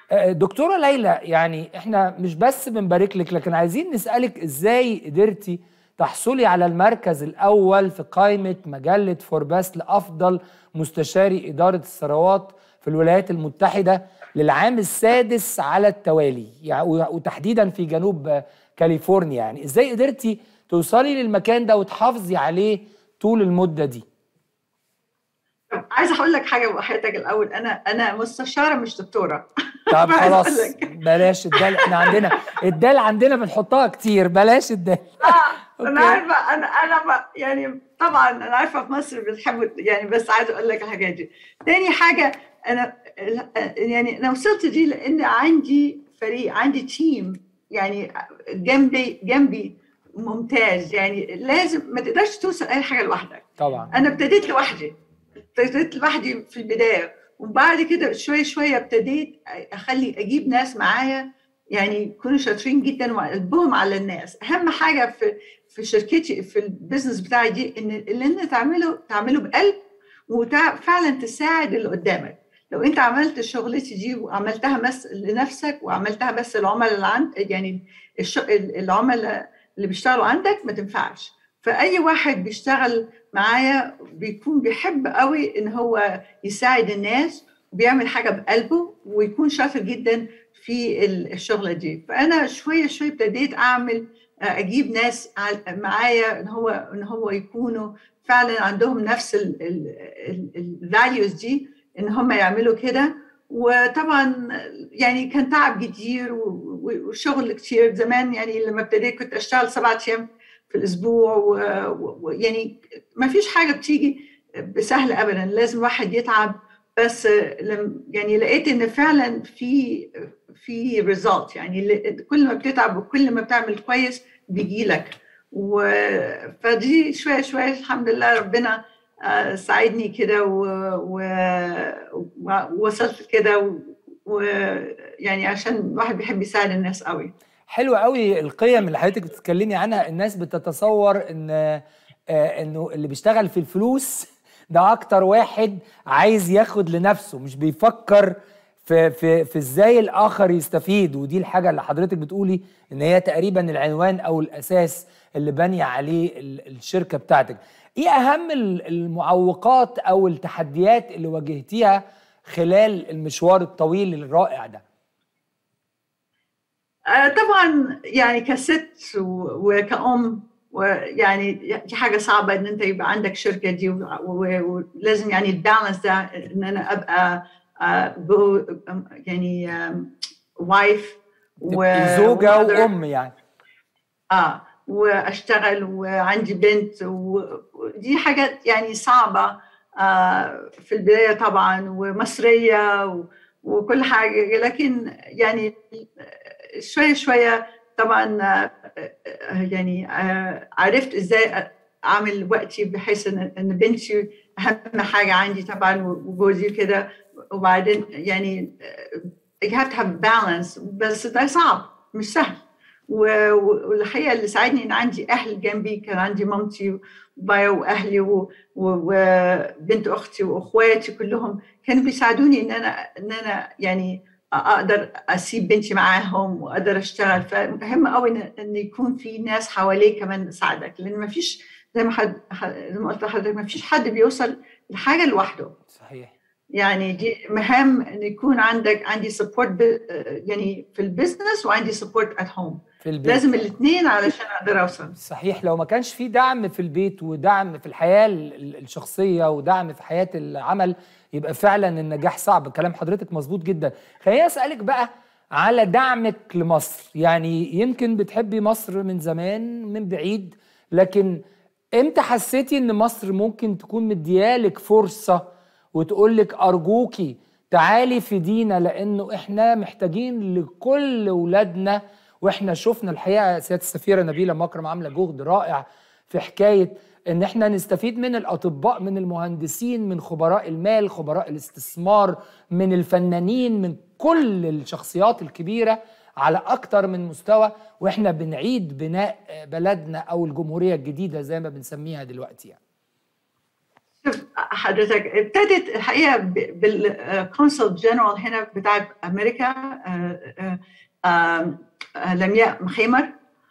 آه، دكتوره ليلى يعني احنا مش بس بنبارك لك لكن عايزين نسالك ازاي قدرتي تحصلي على المركز الاول في قائمه مجله فورباس لافضل مستشاري اداره الثروات في الولايات المتحده للعام السادس على التوالي يعني وتحديدا في جنوب آه، كاليفورنيا يعني ازاي قدرتي توصلي للمكان ده وتحافظي عليه طول المده دي عايزه اقول لك حاجه بحياتك الاول انا انا مستشاره مش دكتوره طب خلاص بلاش الدال احنا عندنا الدال عندنا بنحطها كتير بلاش الدال اه انا عارفه انا انا يعني طبعا انا عارفه في مصر بتحبوا يعني بس عايزه اقول لك الحاجات دي تاني حاجه انا يعني انا وصلت دي لان عندي فريق عندي تيم يعني جنبي جنبي ممتاز يعني لازم ما تقدرش توصل اي حاجه لوحدك طبعا انا ابتديت لوحدي ابتديت لوحدي في البدايه وبعد كده شويه شويه ابتديت اخلي اجيب ناس معايا يعني يكونوا شاطرين جدا وقلبهم على الناس اهم حاجه في في شركتي في البيزنس بتاعي دي ان اللي انت تعمله تعمله بقلب وفعلا تساعد اللي قدامك لو انت عملت شغلتي دي وعملتها بس لنفسك وعملتها بس العملاء اللي عند يعني العملاء اللي بيشتغلوا عندك ما تنفعش فاي واحد بيشتغل معايا بيكون بيحب قوي ان هو يساعد الناس وبيعمل حاجه بقلبه ويكون شاطر جدا في الشغله دي فانا شويه شويه ابتديت اعمل اجيب ناس معايا ان هو ان هو يكونوا فعلا عندهم نفس الفاليوز دي ان هم يعملوا كده وطبعا يعني كان تعب كتير وشغل كتير زمان يعني لما ابتديت كنت اشتغل سبعة ايام في الاسبوع ويعني ما فيش حاجه بتيجي بسهل ابدا لازم واحد يتعب بس لم يعني لقيت ان فعلا في في ريزلت يعني كل ما بتتعب وكل ما بتعمل كويس بيجي لك و فدي شويه شويه الحمد لله ربنا ساعدني كده ووصلت كده ويعني عشان الواحد بيحب يساعد الناس قوي حلو قوي القيم اللي حضرتك بتتكلمي عنها الناس بتتصور ان آه انه اللي بيشتغل في الفلوس ده اكتر واحد عايز ياخد لنفسه مش بيفكر في في في ازاي الاخر يستفيد ودي الحاجه اللي حضرتك بتقولي ان هي تقريبا العنوان او الاساس اللي بانيه عليه الشركه بتاعتك ايه اهم المعوقات او التحديات اللي واجهتيها خلال المشوار الطويل الرائع ده طبعا يعني كست وكأم ويعني دي حاجه صعبه ان انت يبقى عندك شركه دي ولازم يعني البالانس ده ان انا ابقى جو يعني وايف وزوجه وام يعني اه واشتغل وعندي بنت ودي حاجات يعني صعبه آه في البدايه طبعا ومصريه وكل حاجه لكن يعني شويه شويه طبعا يعني عرفت ازاي اعمل وقتي بحيث ان بنتي اهم حاجه عندي طبعا وجوزي كده وبعدين يعني you have to have balance بس ده صعب مش سهل والحقيقه اللي ساعدني ان عندي اهل جنبي كان عندي مامتي وبايا واهلي وبنت اختي واخواتي كلهم كانوا بيساعدوني ان انا ان انا يعني اقدر اسيب بنتي معاهم واقدر اشتغل فمهم قوي ان يكون في ناس حواليك كمان تساعدك لان ما فيش زي ما حد زي ما قلت لحضرتك ما فيش حد بيوصل لحاجه لوحده صحيح يعني دي مهم ان يكون عندك عندي سبورت يعني في البيزنس وعندي سبورت ات هوم في البيت لازم الاثنين علشان اقدر اوصل صحيح لو ما كانش في دعم في البيت ودعم في الحياه الشخصيه ودعم في حياه العمل يبقى فعلا النجاح صعب كلام حضرتك مظبوط جدا خليني اسالك بقى على دعمك لمصر يعني يمكن بتحبي مصر من زمان من بعيد لكن امتى حسيتي ان مصر ممكن تكون مديالك فرصه وتقول لك ارجوكي تعالي في دينا لانه احنا محتاجين لكل اولادنا واحنا شفنا الحقيقه سياده السفيره نبيله مكرم عامله جهد رائع في حكايه ان احنا نستفيد من الاطباء من المهندسين من خبراء المال خبراء الاستثمار من الفنانين من كل الشخصيات الكبيره على اكتر من مستوى واحنا بنعيد بناء بلدنا او الجمهوريه الجديده زي ما بنسميها دلوقتي يعني. شوف حضرتك ابتدت الحقيقه بالكونسل جنرال هنا بتاعت امريكا لمياء مخيمر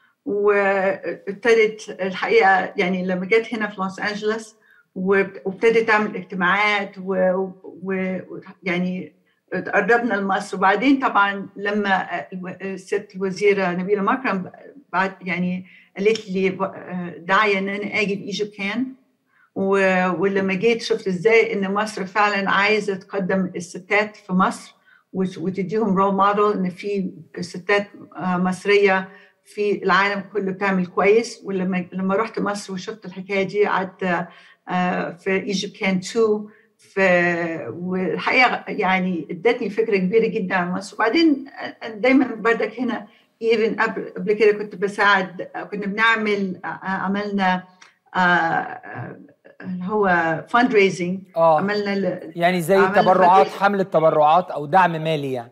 وابتدت الحقيقه يعني لما جت هنا في لوس انجلوس وابتدت تعمل اجتماعات ويعني تقربنا لمصر وبعدين طبعا لما الست الوزيره نبيله مكرم بعد يعني قالت لي داعيه ان انا اجي بايجيبت كان ولما جيت شفت ازاي ان مصر فعلا عايزه تقدم الستات في مصر وتديهم رول موديل ان في ستات مصريه في العالم كله بتعمل كويس ولما لما رحت مصر وشفت الحكايه دي قعدت في ايجيبت كان 2 ف والحقيقه يعني ادتني فكره كبيره جدا عن مصر وبعدين دايما بردك هنا ايفن قبل كده كنت بساعد كنا بنعمل عملنا اللي هو فاند ريزنج اه عملنا يعني زي عملنا تبرعات fundraising. حمله تبرعات او دعم مالي يعني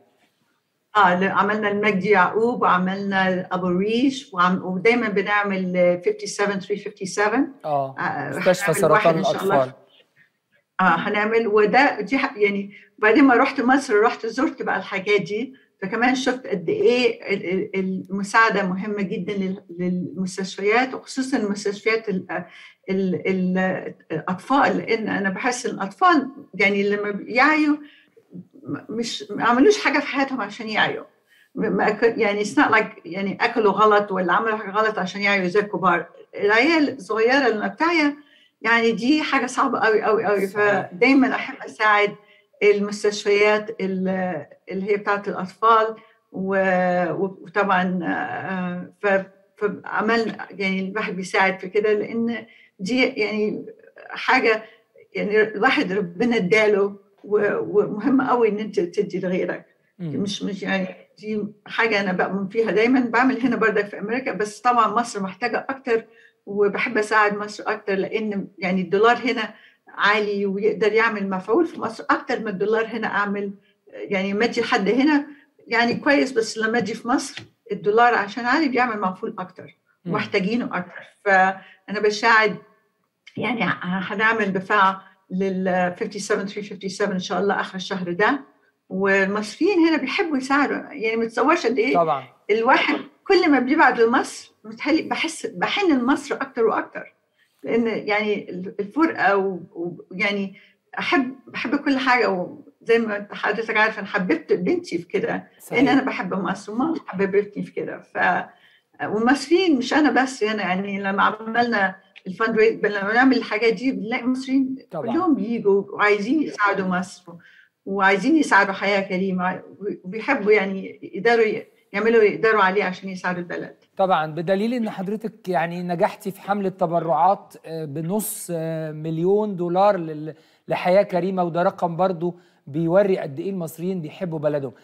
اه ل- عملنا المجدي يعقوب وعملنا ابو ريش وعم ودايما بنعمل 57 357 اه آه، مستشفى هنعمل واحد سرطان إن شاء الله. الاطفال اه هنعمل وده دي ح- يعني بعدين ما رحت مصر رحت زرت بقى الحاجات دي فكمان شفت قد ايه ال- ال- المساعده مهمه جدا لل- للمستشفيات وخصوصا المستشفيات ال- ال- ال- الاطفال لان انا بحس ان الاطفال يعني لما بيعيوا م- مش ما عملوش حاجه في حياتهم عشان يعيوا م- ما أكل- يعني it's not like يعني اكلوا غلط ولا عملوا حاجه غلط عشان يعيوا زي الكبار العيال الصغيره لما بتعيا يعني دي حاجه صعبه قوي قوي قوي صحيح. فدايما احب اساعد المستشفيات ال- اللي هي بتاعت الاطفال و- وطبعا آه، ف- فعملنا يعني الواحد بيساعد في كده لان دي يعني حاجه يعني الواحد ربنا اداله و- ومهم قوي ان انت تدي لغيرك مم. مش مش يعني دي حاجه انا بؤمن فيها دايما بعمل هنا بردك في امريكا بس طبعا مصر محتاجه اكتر وبحب اساعد مصر اكتر لان يعني الدولار هنا عالي ويقدر يعمل مفعول في مصر اكتر من الدولار هنا اعمل يعني لما ادي حد هنا يعني كويس بس لما ادي في مصر الدولار عشان عالي بيعمل مفعول اكتر مم. محتاجينه اكتر فانا بساعد يعني هنعمل دفاع لل 57 357 ان شاء الله اخر الشهر ده والمصريين هنا بيحبوا يساعدوا يعني ما تتصورش قد ايه طبعا الواحد كل ما بيبعد لمصر متهيألي بحس بحن لمصر اكتر واكتر لان يعني الفرقه ويعني احب بحب كل حاجه وزي ما انت حضرتك عارف انا حببت بنتي في كده لان صحيح انا بحب مصر وماما حببتني في كده ف والمصريين مش انا بس هنا يعني لما عملنا الفند لما نعمل الحاجات دي بنلاقي مصريين طبعا كلهم بيجوا وعايزين يساعدوا مصر وعايزين يساعدوا حياه كريمه وبيحبوا يعني يقدروا يعملوا يقدروا عليه عشان يساعدوا البلد طبعا بدليل ان حضرتك يعني نجحتي في حمله تبرعات آه، بنص آه، مليون دولار لل- لحياه كريمه وده رقم برضو بيوري قد ايه المصريين بيحبوا بلدهم